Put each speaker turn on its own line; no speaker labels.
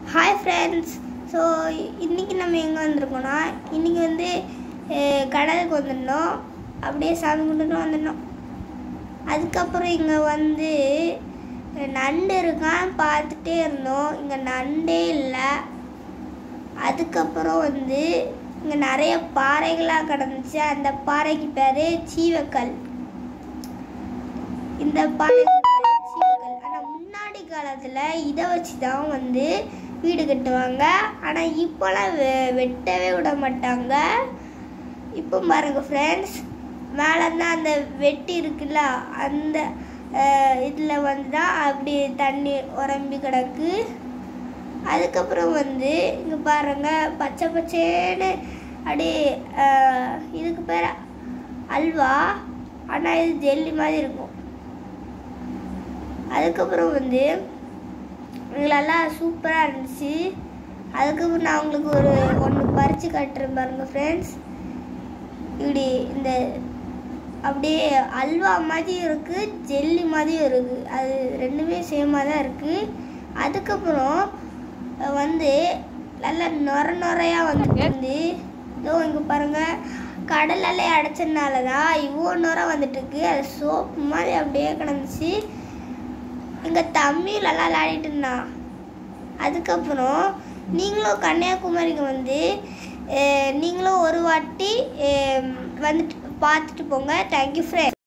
hi friends so இன்றைக்கி நம்ம எங்கே வந்திருக்கோம்னா இன்றைக்கி வந்து அஹ், கடலுக்கு வந்துருந்தோம் அப்படியே சாமி கும்பிட்டு வந்துட்டோம் அதுக்கப்புறம் இங்கே வந்து அஹ், நண்டு இருக்கான்னு பார்த்துட்டே இருந்தோம் இங்கே நண்டே இல்லை அதுக்கப்புறம் வந்து இங்கே நிறைய பாறைகளாக கிடந்துச்சு அந்த பாறைக்கு பேர் சீவக்கல் இந்த பாறைகள் பேர் சீவக்கல் ஆனால் முன்னாடி காலத்தில் இதை வச்சு தான் வந்து வீடு கட்டுவாங்க ஆனால் இப்போலாம் வெ வெட்டவே விட மாட்டாங்க இப்போ பாருங்க ஃப்ரெண்ட்ஸ் மேலே தான் அந்த வெட்டி இருக்குல்ல அந்த இதில் வந்து தான் அப்படி தண்ணி உரம்பி கிடக்கு அதுக்கப்புறம் வந்து இங்கே பாருங்க பச்சை பச்சேன்னு அப்படியே அஹ், இதுக்கு பேர் அல்வா ஆனால் இது ஜெல்லி மாதிரி இருக்கும் அதுக்கப்புறம் வந்து எங்களெல்லாம் சூப்பராக இருந்துச்சு அதுக்கப்புறம் நான் உங்களுக்கு ஒரு ஒன்று பறித்து காட்டுறேன் பாருங்க ஃப்ரெண்ட்ஸ் இப்படி இந்த அப்படியே அல்வா மாதிரியும் இருக்குது ஜெல்லி மாதிரியும் இருக்குது அது ரெண்டுமே சேமாக தான் இருக்குது அதுக்கப்புறம் அஹ், வந்து நல்லா நொர நொறையாக வந்துட்டு வந்து இதோ இங்கே பாருங்கள் கடல் அலை அடைச்சதுனால தான் இவ்வளோ நுரம் வந்துட்டு இருக்கு அது சோப்பு மாதிரி அப்படியே கிடந்துச்சு எங்கள் தம்பியிலலாம் விளையாடிட்டு இருந்தான் அதுக்கப்புறம் நீங்களும் கன்னியாகுமரிக்கு வந்து அஹ், நீங்களும் ஒரு வாட்டி அஹ், வந்துட்டு பார்த்துட்டு போங்க தேங்க்யூ ஃப்ரெண்ட்